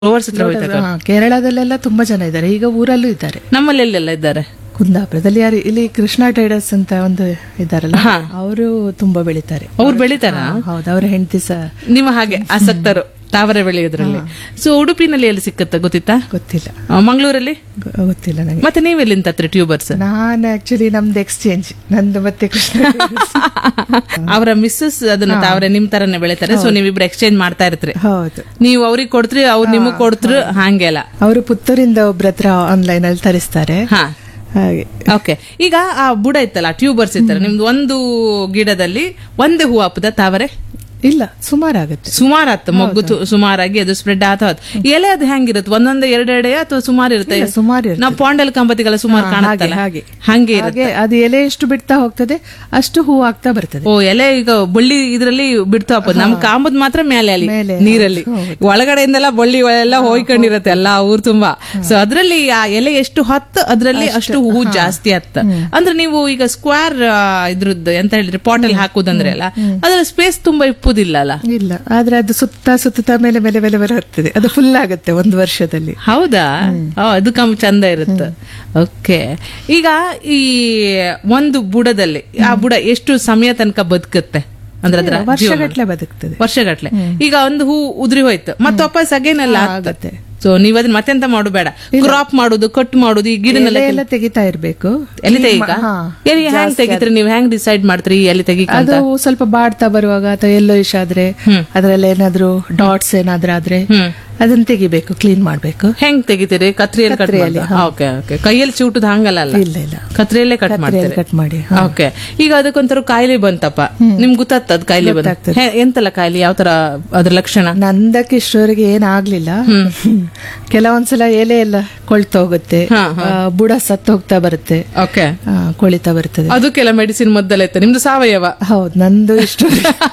Overs ಹತ್ರ ಹೋಯ್ತಾಗ ಹಾ, ಕೇರಳದಲ್ಲೆಲ್ಲ ತುಂಬಾ ಜನ ಇದ್ದಾರೆ ಈಗ ಊರಲ್ಲೂ ಇದ್ದಾರೆ ನಮ್ಮಲ್ಲಿ ಎಲ್ಲೆಲ್ಲ ಇದ್ದಾರೆ ಕುಂದಾಪುರದಲ್ಲಿ ಯಾರು ಇಲ್ಲಿ ಕೃಷ್ಣ ಟ್ರೇಡರ್ಸ್ ಅಂತ ಒಂದು ಇದ್ದಾರಲ್ಲ ಹಾ. ಅವರು ತುಂಬಾ ಬೆಳಿತಾರೆ ಅವ್ರು ಬೆಳಿತಾರ ಹೌದು ಅವ್ರ ಹೆಂಡತಿ ಸಹ ನಿಮ್ಮ ಹಾಗೆ ಆಸಕ್ತರು ತಾವರೆ ಬೆಳೆಯೋದ್ರಲ್ಲಿ ಸೊ ಉಡುಪಿನಲ್ಲಿ ಎಲ್ಲಿ ಸಿಕ್ಕತ್ತ ಗೊತ್ತಿತ್ತಾ ಗೊತ್ತಿಲ್ಲ ಆ, ಮಂಗಳೂರಲ್ಲಿ ಗೊ- ಗೊತ್ತಿಲ್ಲ ನನಗೆ ಮತ್ತೆ ನೀವೆಲ್ಲಿಂದ ತತ್ರಿ ಟ್ಯೂಬರ್ಸ್ ನಾನು ಆಕ್ಚುಲಿ ನಮ್ದು ಎಕ್ಸ್ಚೇಂಜ್ ನಂದು ಮತ್ತೆ ಕೃಷ್ಣ traders. ಅವರ ಮಿಸ್ಸಸ್ ಅದನ್ನ ತಾವರೆ ನಿಮ್ ತರನೇ ಬೆಳಿತಾರೆ ಸೊ ನೀವಿಬ್ರು ಎಕ್ಸ್ಚೇಂಜ್ ಮಾಡ್ತಾ ಇರ್ತೀರಿ ಹೌದು ನೀವು ಅವ್ರಿಗೆ ಕೊಡ್ತ್ರಿ ಅವ್ರು ನಿಮಗ್ ಕೊಡ್ತ್ರು ಹಂಗೆಲ್ಲ ಅವರು ಪುತ್ತೂರಿಂದ ಒಬ್ರ ಹತ್ರ ಆನ್ಲೈನ್ ಅಲ್ಲಿ ತರಿಸ್ತಾರೆ ಹಾ ಹಾಗೆ ಓಕೆ ಈಗ ಆ ಬುಡ ಇತ್ತಲ್ಲ ಟ್ಯೂಬರ್ಸ್ ಇತ್ತಲ್ಲ ನಿಮ್ದು ಒಂದು ಗಿಡದಲ್ಲಿ ಒಂದೇ ಹೂ ಹಾಪದ ತಾವರೆ ಇಲ್ಲ ಸುಮಾರಾಗುತ್ತೆ ಸುಮಾರು ಆತ್ ಮೊಗ್ಗು ತು- ಸುಮಾರಾಗಿ ಅದು ಸ್ಪ್ರೆಡ್ ಆತ ಎಲೆ ಅದು ಹೆಂಗಿರುತ್ತೆ ಒಂದೊಂದು ಎರಡೆಡೆ ಅಥವಾ ಸುಮಾರು ಇರುತ್ತೆ ಇಲ್ಲ, ಸುಮಾರು ಇರ್ತದೆ. ನಾವು ಪಾಂಡಲ್ ಕಂಬತಿಗೆಲ್ಲ ಸುಮಾರು ಹಾ, ಕಾಣುತ್ತಲ್ಲ ಹಾಗೆ, ಹಂಗೆ ಇರುತ್ತೆ ಹಾಗೆ ಅದು ಎಲೆ ಎಷ್ಟು ಬಿಡ್ತಾ ಹೋಗ್ತದೆ ಅಷ್ಟು ಹೂ ಆಗ್ತಾ ಬರ್ತದೆ ಓ ಎಲೆ ಈಗ ಬಳ್ಳಿ ಇದ್ರಲ್ಲಿ ಬಿಡ್ತಾ ಹಾಕೋದು ನಮ್ ಕಾಂಬದ್ ಮಾತ್ರ ಮೇಲೆ ಅಲ್ಲಿ ಮೇಲೆ, ನೀರಲ್ಲಿ ಒಳಗಡೆಯಿಂದೆಲ್ಲ ಬಳ್ಳಿ ಎಲ್ಲ ಹೋಯ್ಕೊಂಡಿರುತ್ತೆ ಎಲ್ಲ ಊರ್ ತುಂಬಾ ಸೊ ಅದ್ರಲ್ಲಿ ಆ ಎಲೆ ಎಷ್ಟು ಹತ್ತು ಅದ್ರಲ್ಲಿ ಅಷ್ಟು ಹೂ ಜಾಸ್ತಿ ಹತ್ತ ಅಂದ್ರೆ ನೀವು ಈಗ ಸ್ಕ್ವೇರ್ ಇದ್ರದ್ದು ಎಂತ ಹೇಳಿದ್ರೆ ಪಾಟ್ ಅಲ್ಲಿ ಹಾಕುದಂದ್ರೆ ಅಲ್ಲ ಅದ್ರ ಸ್ಪೇಸ್ ತುಂಬಾ ಇಪ್ಪುದಿಲ್ಲ ಅಲ್ಲ ಇಲ್ಲ ಆದ್ರೆ ಅದು ಸುತ್ತ ಸುತ್ತ ಮೇಲೆ ಮೇಲೆ ಮೇಲೆ ಬರ್ತದೆ ಅದು ಫುಲ್ ಆಗುತ್ತೆ ಒಂದು ವರ್ಷದಲ್ಲಿ ಹೌದಾ ಆ, ಅದು ಕಮ್ ಚಂದ ಇರುತ್ತೆ ಓಕೆ ಈಗ ಈ ಒಂದು ಬುಡದಲ್ಲಿ ಆ ಬುಡ ಎಷ್ಟು ಸಮಯ ತನಕ ಬದುಕುತ್ತೆ ಅಂದ್ರೆ ಅದ್ರ ವರ್ಷಗಟ್ಲೆ ಬದುಕ್ತದೆ ವರ್ಷಗಟ್ಲೆ ಈಗ ಒಂದು ಹೂ ಉದ್ರಿ ಹೋಯ್ತು ಮತ್ತೆ ವಾಪಸ್ ಅಗೇನ್ ಎಲ್ಲ ಆಗತ್ತೆ. ಸೊ ನೀವ್ ಅದನ್ನ ಮತ್ತೆಂತ ಮಾಡು ಬೇಡ ಕ್ರಾಪ್ ಮಾಡುದು ಕಟ್ ಮಾಡುದು ಈ ಗಿಡನೆಲ್ಲ ಎಲೆ ಎಲ್ಲ ತೆಗಿತಾ ಇರ್ಬೇಕು ಎಲ್ಲಿ ತೆಗಿಕ ಹಾ. ಎಲ್ಲಿ ಹ್ಯಾಂಗ್ ತೆಗಿತ್ರಿ ನೀವು ಹ್ಯಾಂಗ್ ಡಿಸೈಡ್ ಮಾಡ್ತೀರಿ ಎಲ್ಲಿ ತೆಗಿಕ ಅದು ಸ್ವಲ್ಪ ಬಾಡ್ತಾ ಬರುವಾಗ ಅಥವಾ ಎಲ್ಲೋ ಇಶ್ ಆದ್ರೆ ಅದ್ರಲ್ಲಿ ಏನಾದ್ರು ಡಾಟ್ಸ್ ಏನಾದ್ರೂ ಆದ್ರೆ ಹ್ಮ್ ಅದನ್ನ ತೆಗಿಬೇಕು ಕ್ಲೀನ್ ಮಾಡ್ಬೇಕು ಹೆಂಗ್ ತೆಗಿತೀರಿ ಕತ್ರಿಯಲ್ಲಿ ಕಟ್ ಕತ್ರಿಯಲ್ಲಿ, ಓಕೆ ಓಕೆ ಕೈಯಲ್ಲಿ ಚೂಟುದು ಹಂಗಲ್ಲ ಅಲ್ಲ ಇಲ್ಲ ಇಲ್ಲ ಕತ್ರಿಯಲ್ಲೇ ಕಟ್ ಮಾಡ್ತೀರಿ ಕಟ್ ಮಾಡಿ ಓಕೆ ಈಗ ಅದಕ್ಕೊಂಥರ ಕಾಯಿಲೆ ಬಂತಪ್ಪ ನಿಮ್ಗೆ ಗೊತ್ತಾಗ್ತದ ಕಾಯಿಲೆ ಬಂತ ಗೊತ್ತಾಗ್ತದೆ. ಹೆ- ಎಂತಲ್ಲ ಕಾಯಿಲೆ ಯಾವ ತರ ಅದ್ರ ಲಕ್ಷಣ ನಂದಕ್ಕೆ ಇಷ್ಟವರೆಗೆ ಏನಾಗ್ಲಿಲ್ಲ ಕೆಲವೊಂದ್ಸಲ ಎಲೆ ಎಲ್ಲ ಕೊಳ್ತಾ ಹೋಗುತ್ತೆ ಹಾ, ಆ, ಬುಡ ಸತ್ತು ಹೋಗ್ತಾ ಬರುತ್ತೆ ಓಕೆ ಆ, ಕೊಳಿತಾ ಬರ್ತದೆ ಅದಕ್ಕೆಲ್ಲ ಮೆಡಿಸಿನ್ ಮದ್ದಲ್ಲ ಇತ್ತು ನಿಮ್ದು ಸಾವಯವ ಹೌದು ನಂದು ಇಷ್ಟು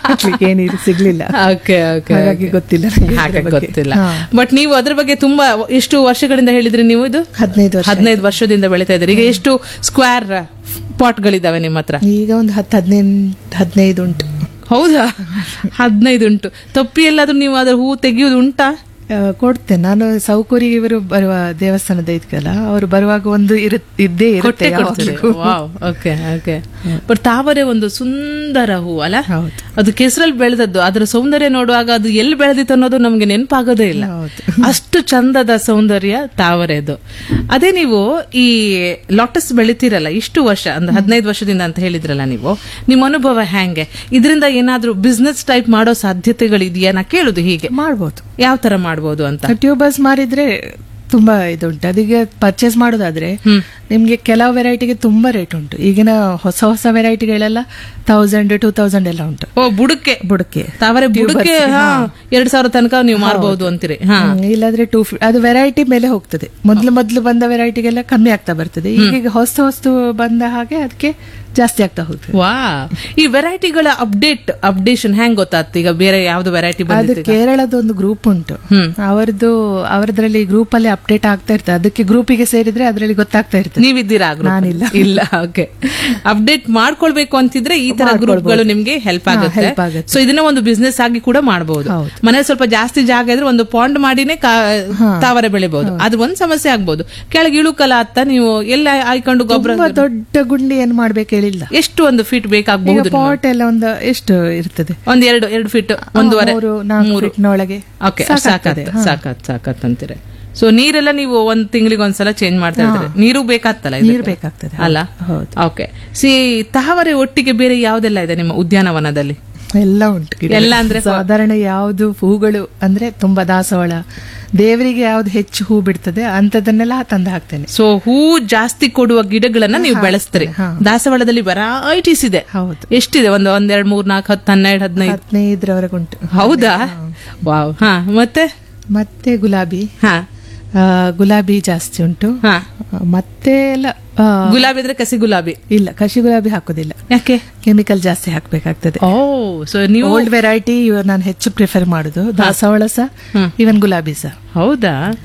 ಏನಿದು ಸಿಗ್ಲಿಲ್ಲ ಓಕೆ ಓಕೆ ಹಾಗಾಗಿ ಗೊತ್ತಿಲ್ಲ ನಂಗೆ ಇದ್ರ ಹಾಗೆ ಬಗ್ಗೆ. ಗೊತ್ತಿಲ್ಲ ಹಾ. ಬಟ್ ನೀವು ಅದ್ರ ಬಗ್ಗೆ ತುಂಬಾ ಎಷ್ಟು ವರ್ಷಗಳಿಂದ ಹೇಳಿದ್ರಿ ನೀವು ಇದು ಹದಿನೈದು ವರ್ಷ ಹದಿನೈದು ವರ್ಷದಿಂದ ಬೆಳಿತಾ ಇದ್ದೀರಿ ಈಗ ಎಷ್ಟು ಸ್ಕ್ವೇರ್ ಪಾಟ್ಗಳಿದಾವೆ ನಿಮ್ಮ ಹತ್ರ ಈಗ ಒಂದು ಹತ್ತು ಹದಿನೈದು ಹದಿನೈದು ಉಂಟು ಹೌದಾ ಹದಿನೈದು ಉಂಟು ತಪ್ಪಿ ಎಲ್ಲಾದ್ರೂ ನೀವು ಅದ್ರ ಹೂ ತೆಗೆಯೋದು ಉಂಟಾ ಆ, ಕೊಡ್ತೇನೆ ನಾನು ಸೌಕೂರಿ ಇವರು ಬರುವ ದೇವಸ್ಥಾನದ ಇದಕ್ಕಲ್ಲ ಅವರು ಬರುವಾಗ ಒಂದು ಇರು- ಇದ್ದೇ ಇರುತ್ತೆ ಯಾವಾಗ್ಲೂ. ಓಕೆ ಓಕೆ ಬಟ್ ತಾವರೆ ಒಂದು ಸುಂದರ ಹೂ ಅಲ್ಲ ಹೌದು. ಅದು ಕೆಸರಲ್ಲಿ ಬೆಳೆದದ್ದು ಅದರ ಸೌಂದರ್ಯ ನೋಡುವಾಗ ಅದು ಎಲ್ಲಿ ಬೆಳೆದಿತ್ತು ಅನ್ನೋದು ನಮ್ಗೆ ನೆನಪಾಗೋದೇ ಇಲ್ಲ ಹೌದು. ಅಷ್ಟು ಚಂದದ ಸೌಂದರ್ಯ ತಾವರೆದು ಅದೇ ನೀವು ಈ ಲಾಟಸ್ ಬೆಳಿತೀರಲ್ಲ ಇಷ್ಟು ವರ್ಷ ಅಂದ್ರೆ ಹದಿನೈದು ವರ್ಷದಿಂದ ಅಂತ ಹೇಳಿದ್ರಲ್ಲ ನೀವು ನಿಮ್ಮ ಅನುಭವ ಹ್ಯಾಂಗೆ ಇದರಿಂದ ಏನಾದ್ರೂ ಬಿಸ್ನೆಸ್ ಟೈಪ್ ಮಾಡೋ ಸಾಧ್ಯತೆಗಳಿದೆಯಾ ನಾ ಕೇಳುದು ಹೀಗೆ ಮಾಡ್ಬೋದು ಯಾವ ತರ ಮಾಡ್ಬೋದು ಅಂತ ಟ್ಯೂಬರ್ಸ್ ಮಾರಿದ್ರೆ ತುಂಬಾ ಇದುಂಟು ಅದಕ್ಕೆ ಪರ್ಚೇಸ್ ಮಾಡೋದಾದ್ರೆ ನಿಮ್ಗೆ ಕೆಲವು ವೆರೈಟಿಗೆ ತುಂಬಾ ರೇಟ್ ಉಂಟು ಈಗಿನ ಹೊಸ ಹೊಸ ವೆರೈಟಿಗಳೆಲ್ಲ ತೌಸಂಡ್ ಟೂ ತೌಸಂಡ್ ಎಲ್ಲ ಉಂಟು ಓ ಬುಡಕ್ಕೆ ಬುಡಕ್ಕೆ ತಾವರೆ ಬುಡಕ್ಕೆ ಹಾ ಎರಡ್ ಸಾವಿರ ತನಕ ನೀವು ಮಾರಬಹುದು ಅಂತೀರಿ ಹಾ ಹ್ಮ್, ಇಲ್ಲಾಂದ್ರೆ ಟೂ ಅದು ವೆರೈಟಿ ಮೇಲೆ ಹೋಗ್ತದೆ ಮೊದ್ಲು ಮೊದ್ಲು ಬಂದ ವೆರೈಟಿಗೆಲ್ಲ ಕಮ್ಮಿ ಆಗ್ತಾ ಬರ್ತದೆ ಈಗ ಹೊಸ ಹೊಸ್ತು ಬಂದ ಹಾಗೆ ಅದಕ್ಕೆ ಜಾಸ್ತಿ ಆಗ್ತಾ ಹೋಗ್ತದೆ ವಾ ಈ ವೆರೈಟಿಗಳ ಅಪ್ಡೇಟ್ ಅಪ್ಡೇಷನ್ ಹೆಂಗ್ ಗೊತ್ತಾಗ್ತ ಈಗ ಬೇರೆ ಯಾವ್ದು ವೆರೈಟಿ ಅದು ಬಂದಿತ್ತು ಈಗ? ಕೇರಳದ ಒಂದು ಗ್ರೂಪ್ ಉಂಟು ಹ್ಮ್. ಅವರದ್ದು ಅವರದ್ರಲ್ಲಿ ಗ್ರೂಪ್ ಅಲ್ಲಿ ಅಪ್ಡೇಟ್ ಆಗ್ತಾ ಇರ್ತದೆ ಅದಕ್ಕೆ ಗ್ರೂಪಿಗೆ ಸೇರಿದ್ರೆ ಅದರಲ್ಲಿ ಗೊತ್ತಾಗ್ತಾ ಇರ್ತದೆ ನೀವಿದ್ದೀರಾ ಆ group ಅಲ್ಲಿ? ನಾನಿಲ್ಲ. ಇಲ್ಲ ಓಕೆ ಅಪ್ಡೇಟ್ ಮಾಡ್ಕೊಳ್ಬೇಕು ಅಂತಿದ್ರೆ ಈ ತರ ಗ್ರೂಪ್ಗಳು ನಿಮ್ಗೆ ಹೆಲ್ಪ್ ಹಾ, ಆಗುತ್ತೆ help ಆಗುತ್ತೆ. ಸೊ ಇದನ್ನ ಒಂದು ಬಿಸ್ನೆಸ್ ಆಗಿ ಕೂಡ ಮಾಡಬಹುದು ಹೌದು. ಮನೆ ಸ್ವಲ್ಪ ಜಾಸ್ತಿ ಜಾಗ ಇದ್ರೆ ಒಂದು ಪಾಂಡ್ ಮಾಡಿನೇ ಕಾ- ತಾವರೆ ಬೆಳಿಬಹುದು ಅದು ಒಂದ್ ಸಮಸ್ಯೆ ಆಗ್ಬಹುದು ಕೆಳಗೆ ಇಳುಕಲ ಅತ್ತ ನೀವು ಎಲ್ಲ ಆಯ್ಕೊಂಡು ಗೊಬ್ಬರ ತುಂಬಾ ದೊಡ್ಡ ಗುಂಡಿ ಏನ್ ಮಾಡ್ಬೇಕು ಹೇಳಿಲ್ಲ ಎಷ್ಟು ಒಂದು ಫೀಟ್ ಈಗ ಬೇಕಾಗಬಹುದು ಪಾಟ್ ಎಲ್ಲ ಒಂದು ಎಷ್ಟು ಇರ್ತದೆ ಒಂದ್ ಎರಡು ಎರಡು ಫೀಟ್ ಒಂದೂವರೆ ಮೂರು ನಾಲ್ಕು ಫೀಟ್ನೊಳಗೆ ಓಕೆ ಸಾಕತ್ ಸಾಕತ್ ಸಾಕತ್ ಅಂತೀರ ಸೊ ನೀರೆಲ್ಲ ನೀವು ಒಂದ್ ತಿಂಗಳಿಗೆ ಒಂದ್ಸಲ ಚೇಂಜ್ ಮಾಡ್ತಾ ಇರ್ತೀರಿ ನೀರು ಬೇಕಾಗ್ತಲ್ಲ ಇದಕ್ಕೆ? ನೀರು ಬೇಕಾಗ್ತದೆ ಅಲ್ಲ ಹೌದು. ಓಕೆ ಸಿ ತಾವರೆ ಒಟ್ಟಿಗೆ ಬೇರೆ ಯಾವ್ದೆಲ್ಲ ಇದೆ ನಿಮ್ಮ ಉದ್ಯಾನವನದಲ್ಲಿ ಎಲ್ಲ ಉಂಟು ಗಿಡ. ಎಲ್ಲ ಅಂದ್ರೆ ಸಾಧಾರಣ ಯಾವ್ದು ಹೂಗಳು ಅಂದ್ರೆ ತುಂಬಾ ದಾಸವಾಳ ದೇವರಿಗೆ ಯಾವ್ದು ಹೆಚ್ಚು ಹೂ ಬಿಡ್ತದೆ ಅಂತದನ್ನೆಲ್ಲ ತಂದು ಹಾಕ್ತೇನೆ ಸೊ ಹೂ ಜಾಸ್ತಿ ಕೊಡುವ ಗಿಡಗಳನ್ನ ನೀವು ಬೆಳೆಸ್ತೀರಿ ಹಾ. ದಾಸವಾಳದಲ್ಲಿ ವೆರೈಟೀಸ್ ಇದೆ ಹೌದು ಎಷ್ಟಿದೆ ಒಂದು ಒಂದೆರಡ್ ಮೂರ್ ನಾಲ್ಕು ಹತ್ತು ಹನ್ನೆರಡು ಹದಿನೈದು ಹದಿನೈದರವರೆಗೆ ಉಂಟು ಹೌದಾ ವಾವ್ ಹಾ ಮತ್ತೆ ಮತ್ತೆ ಗುಲಾಬಿ ಹಾ ಆ, ಗುಲಾಬಿ ಜಾಸ್ತಿ ಉಂಟು ಹಾ ಆ, ಮತ್ತೆ ಎಲ್ಲ ಆ, ಗುಲಾಬಿ ಅಂದ್ರೆ ಕಸಿ ಗುಲಾಬಿ ಇಲ್ಲ ಕಸಿ ಗುಲಾಬಿ ಹಾಕೋದಿಲ್ಲ ಯಾಕೆ ಕೆಮಿಕಲ್ ಜಾಸ್ತಿ ಹಾಕ್ಬೇಕಾಗ್ತದೆ ಓ ಸೊ ನೀವು ಓಲ್ಡ್ ವೆರೈಟಿ ನಾನು ಹೆಚ್ಚು ಪ್ರಿಫರ್ ಮಾಡುದು ದಾಸವಾಳ ಸಹ ಹ್ಮ್. ಇವನ್ ಗುಲಾಬಿ ಸಹ ಹೌದಾ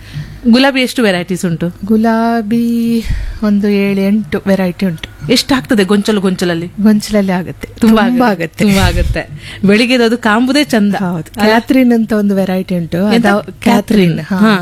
ಗುಲಾಬಿ ಎಷ್ಟು ವೆರೈಟೀಸ್ ಉಂಟು ಗುಲಾಬಿ ಒಂದು ಏಳು ಎಂಟು ವೆರೈಟಿ ಉಂಟು ಎಷ್ಟಾಗ್ತದೆ ಗೊಂಚಲು ಗೊಂಚಲಲ್ಲಿ ಗೊಂಚಲಲ್ಲಿ ಆಗುತ್ತೆ ತುಂಬಾ ತುಂಬಾ ಆಗುತ್ತೆ ಆಗುತ್ತೆ ತುಂಬಾ ಆಗುತ್ತೆ ಬೆಳಿಗ್ಗೆ ಅದು ಕಾಂಬುದೇ ಚಂದ ಹೌದು ಕ್ಯಾಥರಿನ್ ಅಂತ ಒಂದು ವೆರೈಟಿ ಉಂಟು ಎಂತ? ಅದು ಕ್ಯಾಥರಿನ್ ಹಾ.